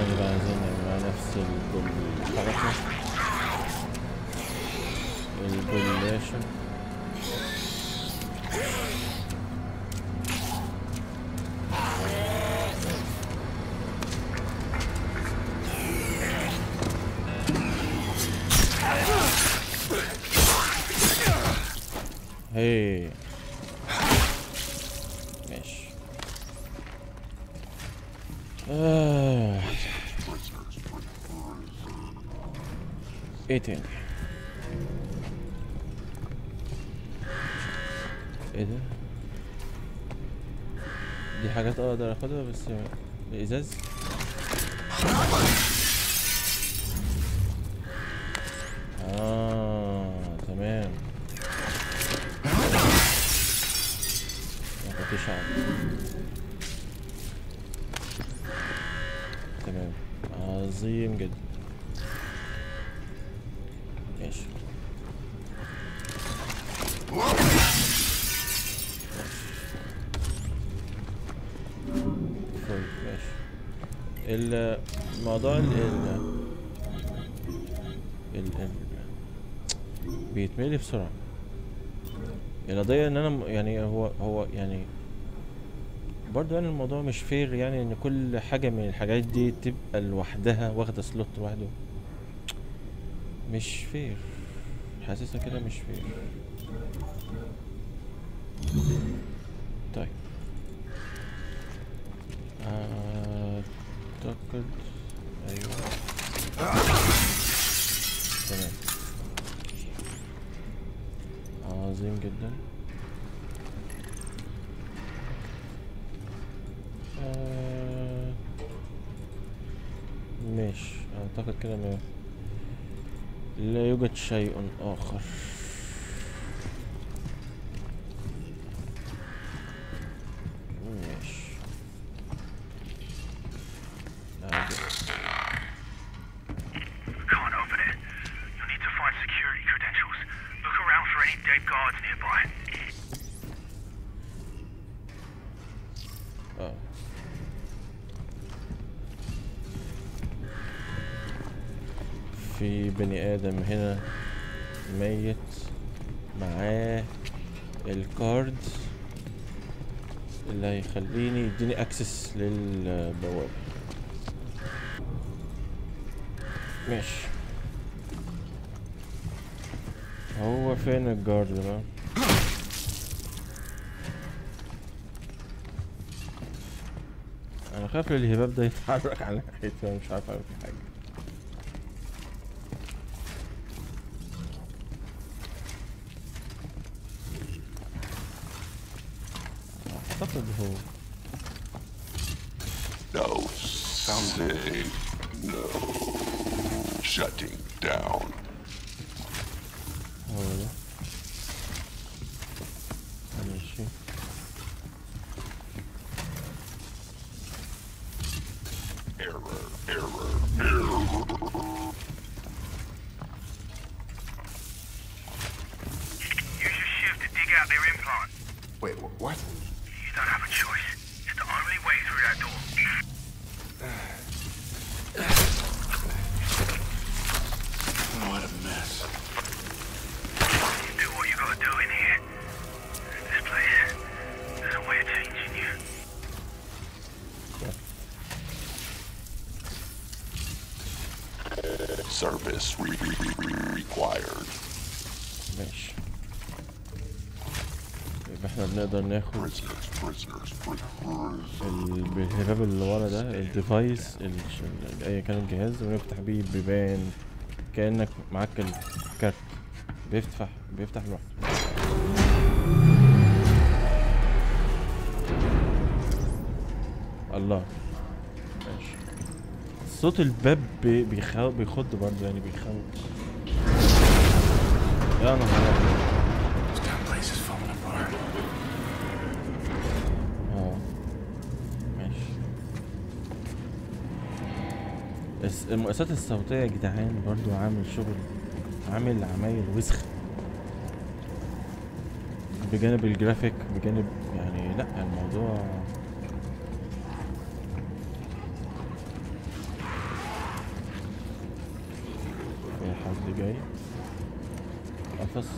ثاني بقى عايزين نعمل نفس الحركة البلاشة هي ماشي آه. ايه تاني ايه ده دي حاجات اقدر اخدها بس بإزاز اه تمام ما كنتش اعرف تمام عظيم جدا ماشي طيب ماشي الموضوع ال ال ال ال بيتملي بسرعة القضية ان انا م- يعني هو هو يعني برضو يعني الموضوع مش فير يعني ان كل حاجة من الحاجات دي تبقى لوحدها واخدة سلوت لوحده مش فير حاسسها كده مش فير طيب اعتقد ايوه تمام عظيم جدا آه، ماشي اعتقد كده ما لا يوجد شيء اخر ماشي عادي. Can't open it. You'll need to find security credentials. Look around for any dead guards nearby. اه في بني ادم هنا ميت معاه الكارد اللي هيخليني يديني اكسس للبوابة ماشي هو فين الجارد بقى انا خايف الهباب ده يتحرك على ناحيتي وانا مش عارف اعمل فيه حاجه اعتقد هو No, say no. Shutting down. هو ده ماشي Error, error, error. Use your shift to dig out their implant. Wait, wh- what? You don't have a choice. It's the only way through that door. What a mess. Do what you gotta do in here. This place has a way of changing you. Service re- re- re- re- required. ماشي يبقى احنا بنقدر ناخد Prisoners, prisoners, prisoners. ال- الهباب اللي ورا ده الديفايس ال- ال- ايا كان الجهاز ونفتح بيه بيبان كانك معاك الكارت بيفتح بيفتح لوحده الله ماشي صوت الباب بي- بيخو بيخض برضه يعني بيخوف يا نهار أبيض. This damn place is falling apart. اه ماشي الس- المؤسسات الصوتية يا جدعان برضو عامل شغل عامل عمايل وسخ بجانب الجرافيك بجانب يعني لا الموضوع اللي جاي قفص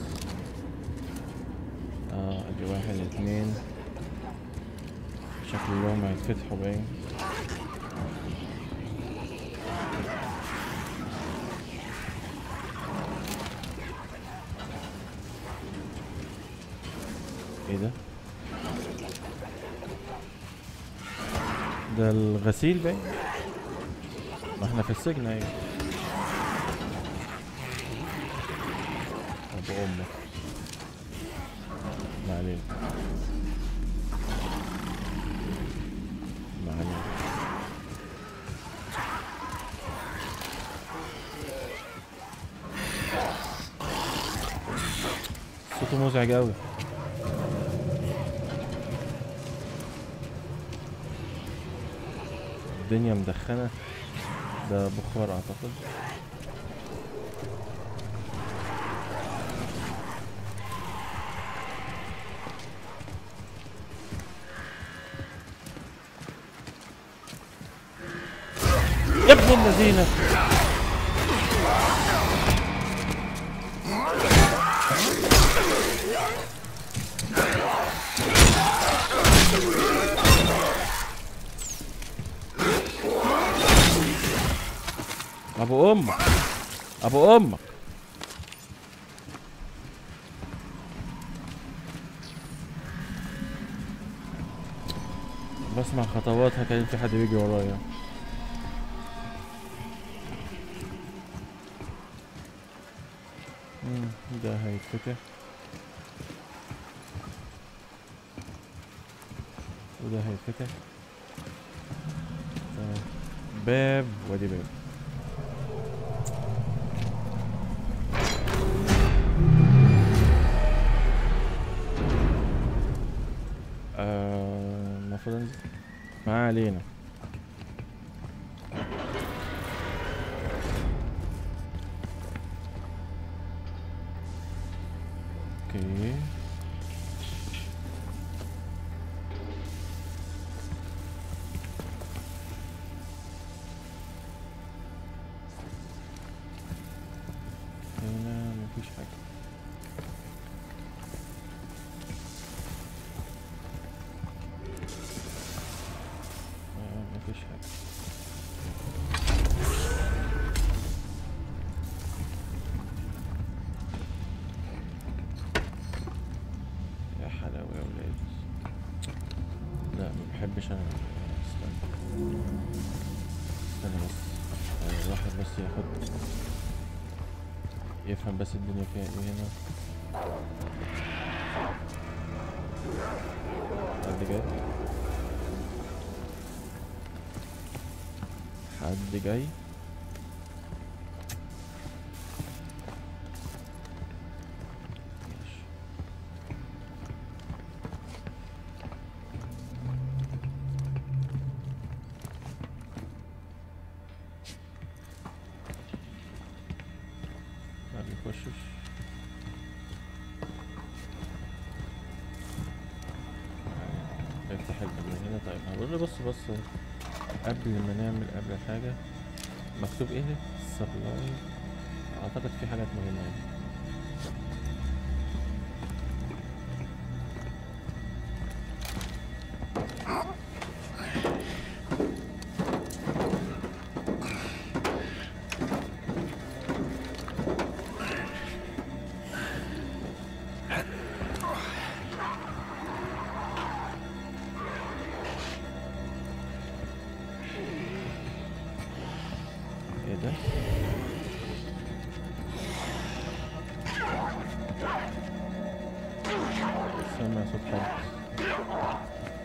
اه ادي واحد اتنين شكلهم هيتفتحوا باين ايه ده ده الغسيل باين ما احنا في السجن ايوه ابو امك ما علينا ما علينا صوته مزعج اوي الدنيا مدخنة ده بخار اعتقد يا ابن الذين ابو امك ابو امك بسمع خطواتها كان في حد بيجي ورايا مم، ده هيتفتح وده هيتفتح طيب، باب وادي باب آه، المفروض انزل ما علينا اوكي هنا مفيش حاجة آه، مفيش حاجة يا حلاوة يا ولاد لا ما بحبش انا استنى استنى بس آه، الواحد بس ياخد يفهم بس الدنيا فيها ايه هنا حد جاي حد جاي ماشي. ما بيخشش افتح الباب من هنا طيب هقول له بص بص قبل ما نعمل قبل حاجة مكتوب ايه سبلاي اعتقد في حاجات مهمة هنا ايه ده سامع صوت حد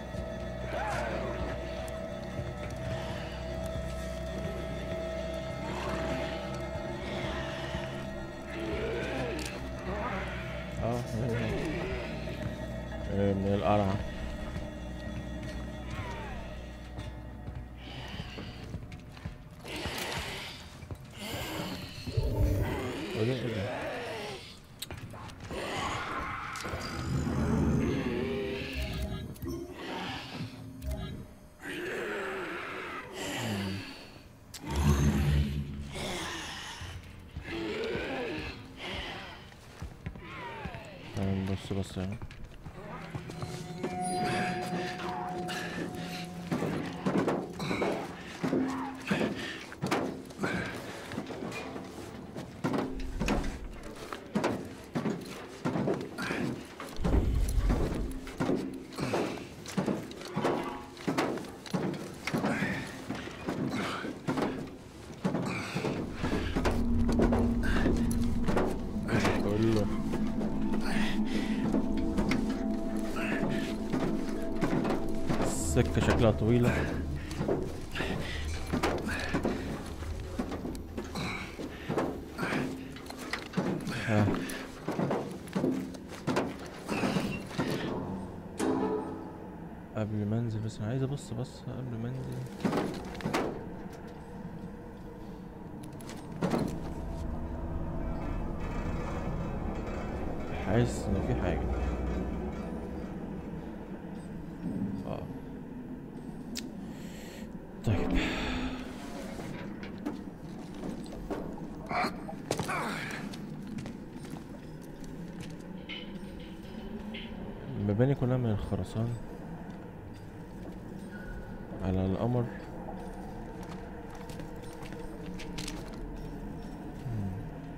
اه من هنا. آه، من القرعة ايه ده ايه ده مم. بس يعني كله السكة شكلها طويلة ها. قبل ما انزل بس انا عايز ابص بص قبل ما انزل حاسس ان في حاجة اه طيب المباني كلها من الخرسان على القمر مم.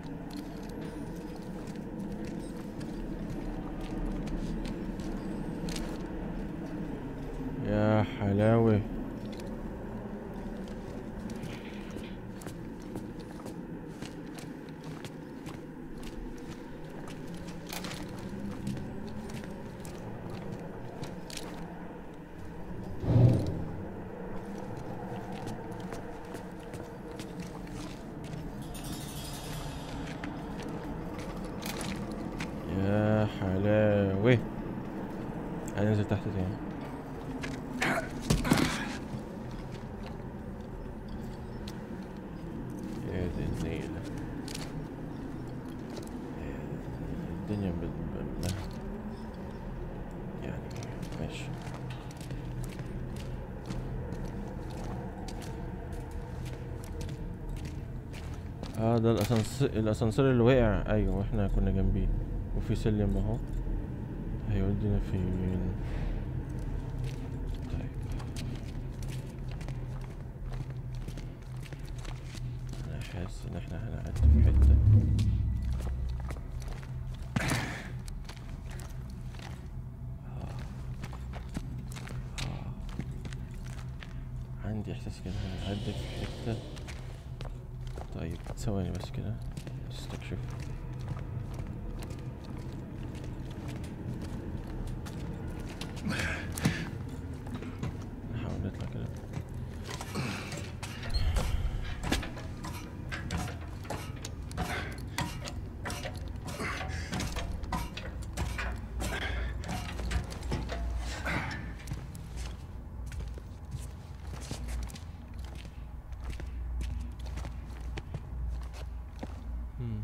يا حلاوة يا حلاوة هننزل تحت تاني يا دي النيلة الدنيا بت- ب- يعني ماشي اه ده الاسانسير الاسانسير اللي وقع ايوه احنا كنا جنبيه وفي سلم اهو هيودينا فين طيب انا حاسس ان احنا هنعدي في حته عندي احساس كده هنعدي في حته طيب ثواني بس كده استكشف نحاول نطلع كده مم.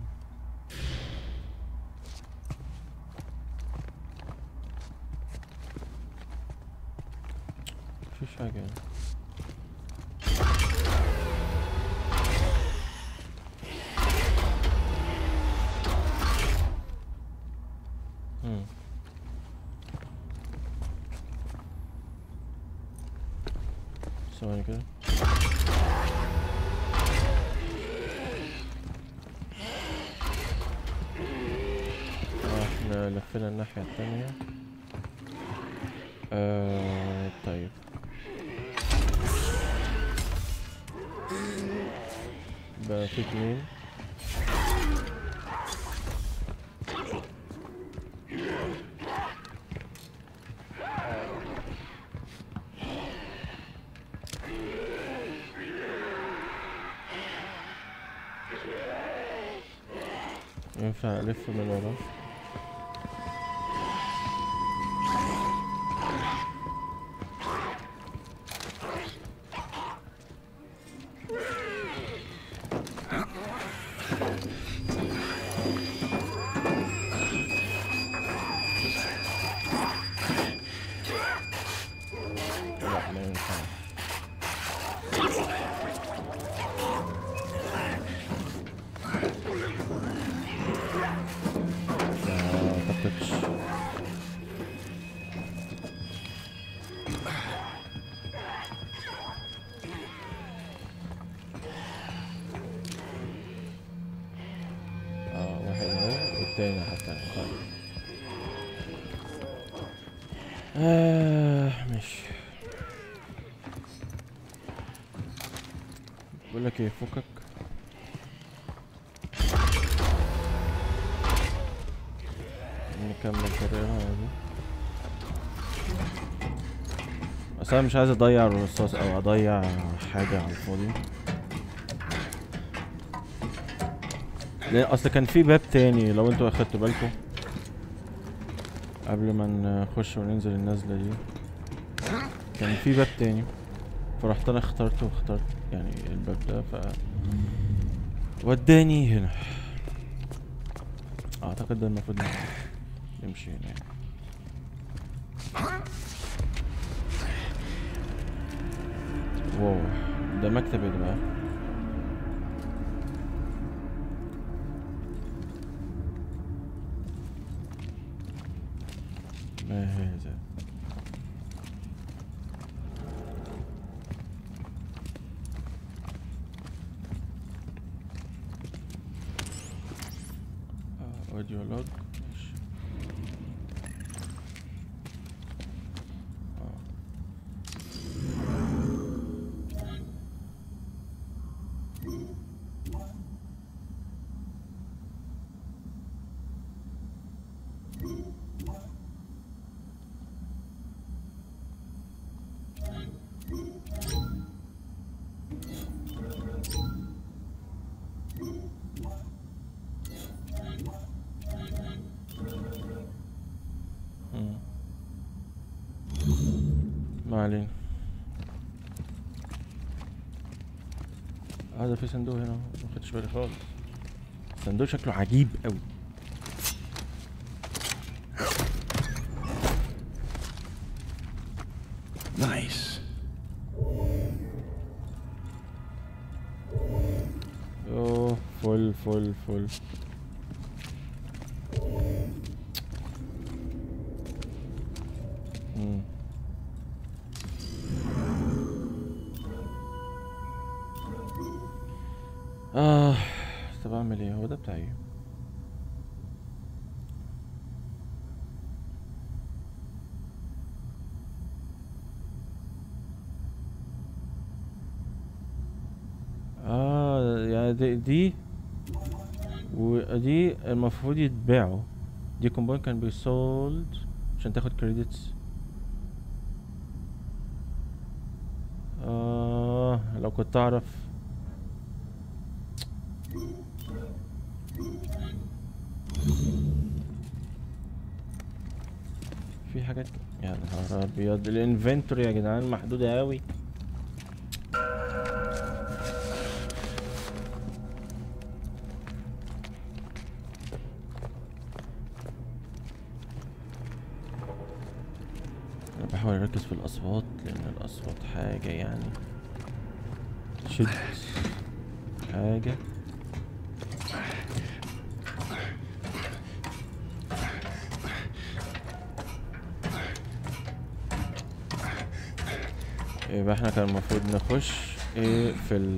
مفيش حاجة يعني. مم. ثواني كده آه، احنا لفينا الناحية التانية آه طيب بقى في اتنين ينفع ألف من وراه لا ما ينفعش تاني حتى طيب. آه ماشي بقول لك ايه فكك نكمل طريقنا دي بس انا مش عايز اضيع الرصاص او اضيع حاجة على الفاضي لان اصل كان في باب تاني لو انتوا اخدتوا بالكم قبل ما نخش وننزل النزلة دي كان في باب تاني فرحت انا اخترته واخترت يعني الباب ده ف وداني هنا اعتقد ده المفروض نمشي هنا يعني. واو ده مكتب ايه ده بقى ما هذا آه، اوديو لوج ماشي آه. مم. ما علينا هذا في صندوق هنا ما خدتش بالي خالص الصندوق شكله عجيب قوي Nice. اوه فل فل فل مم. اه طب اعمل ايه هو ده بتاعي اه يعني دي, دي ودي المفروض يتباعوا دي كومباين كان بي سولد عشان تاخد كريدتس آه لو كنت اعرف في حاجات يا نهار ابيض الانفنتوري يا جدعان محدودة اوي انا بحاول اركز في الاصوات لان الاصوات حاجة يعني شد حاجة يبقى احنا كان المفروض نخش ايه في ال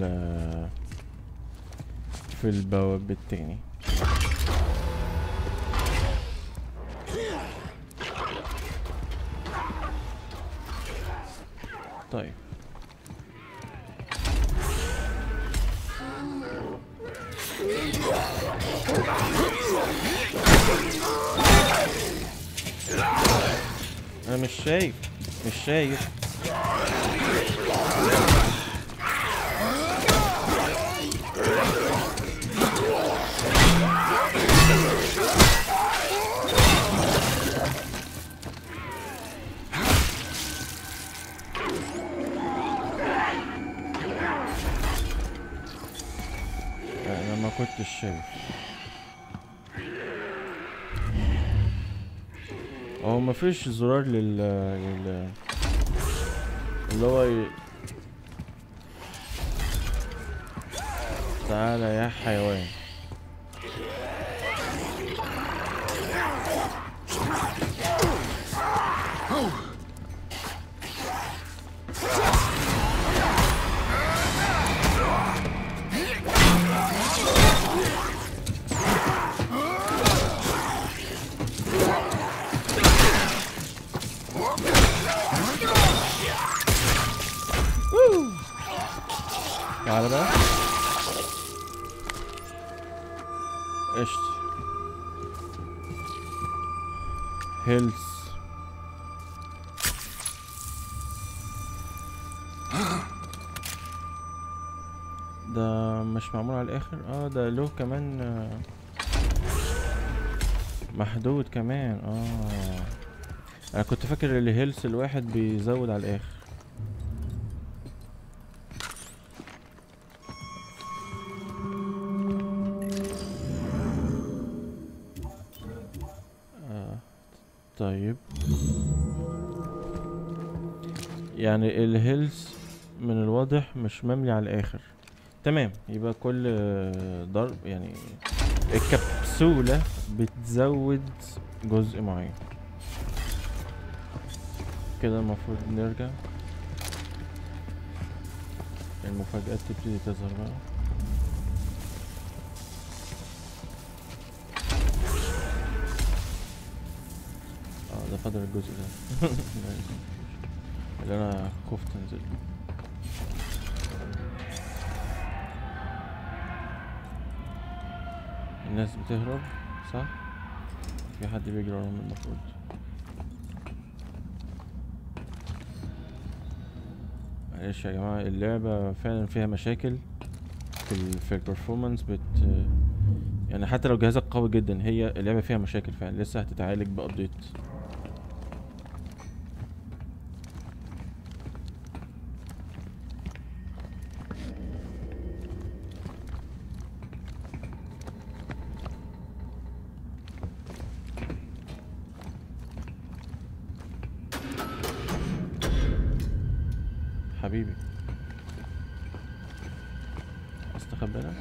في البواب التاني طيب انا مش شايف مش شايف انا ما كنتش شايف هو ما فيش زرار لل لل اللي هو ي... تعالى يا حيوان تعالى بقى قشطة هيلز ده مش معمول على الاخر اه ده له كمان آه، محدود كمان اه انا كنت فاكر الهيلث الواحد بيزود على الاخر آه. طيب يعني الهيلث من الواضح مش مملي على الاخر تمام يبقى كل آه، ضرب يعني الكبسولة بتزود جزء معين كده المفروض نرجع المفاجآت تبتدي تظهر بقى اه ده فاضل الجزء ده اللي انا خفت انزل الناس بتهرب صح في حد بيجري وراهم المفروض معلش يا جماعة اللعبة فعلا فيها مشاكل في ال في البرفورمانس بت يعني حتى لو جهازك قوي جدا هي اللعبة فيها مشاكل فعلا لسه هتتعالج بأبديت حبيبي استخبى انا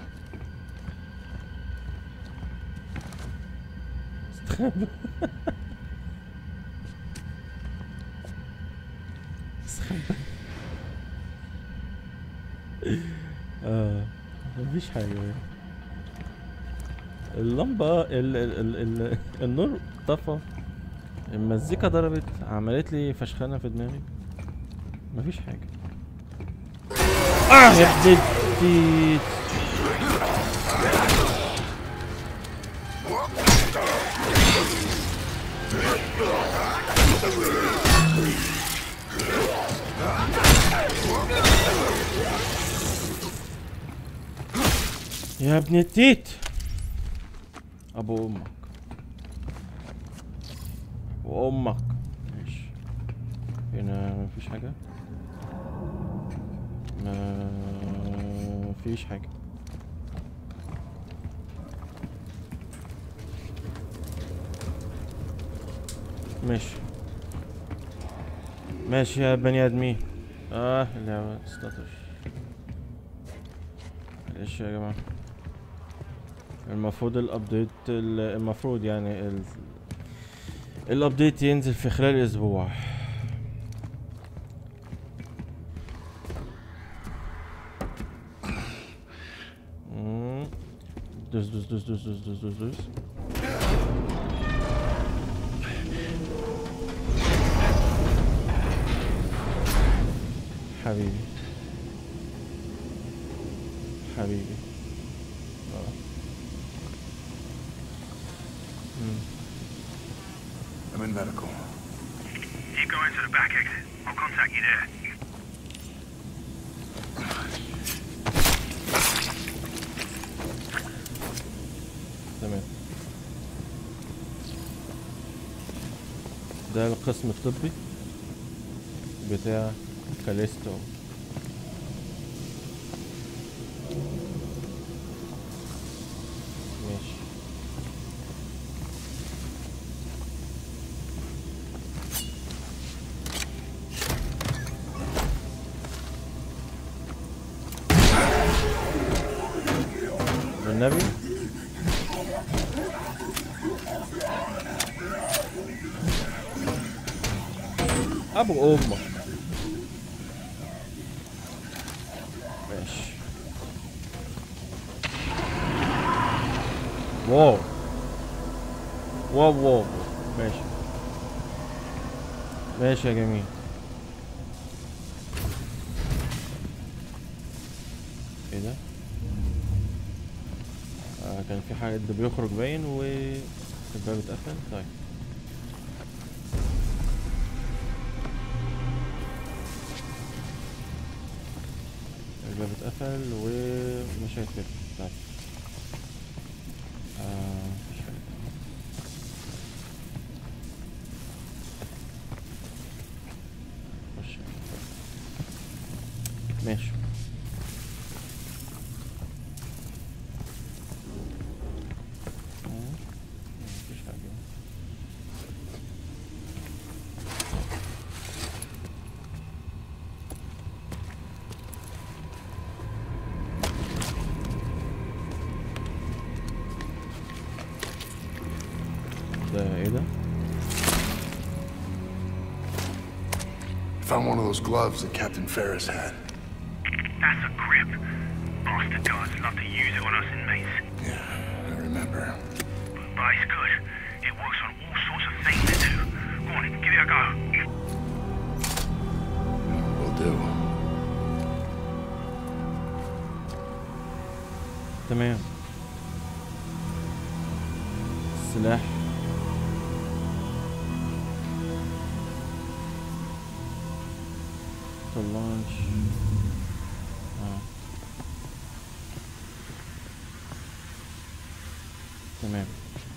استخبى استخبى اه مفيش حاجة اللمبة ال ال ال ال النور طفى المزيكا ضربت عملت لي فشخانة في دماغي مفيش حاجة اه يا حبيبتي يا ابن التيت ابو امك وامك ماشي هنا مفيش حاجة ما فيش حاجة ماشي ماشي يا بني ادمين اه اللعبة تستطر معلش يا جماعة المفروض الابديت ال- المفروض يعني ال... الابديت ينزل في خلال اسبوع مم. دوس دوس دوس دوس دوس دوس دوس دوس حبيبي حبيبي آه. مم. I'm in medical. Keep going to the back exit. I'll contact you there. تمام ده القسم الطبي بتاع كاليستو ماشي والنبي ابو امك ماشي واو واو واو ماشي ماشي يا جميل ده آه كان في حد بيخرج باين والباب اتقفل طيب الباب اتقفل ومش هيتفتح طيب آه مفيش حاجة خش ماشي مم. مفيش حاجة ده ايه ده؟ Found one of those gloves that Captain Ferris had. That's a grip. Bastard guards love to use it on us inmates. Yeah, I remember. But it's good. It works on all sorts of things to do. Go on, give it a go. Will do. تمام سلاح طلانش اه تمام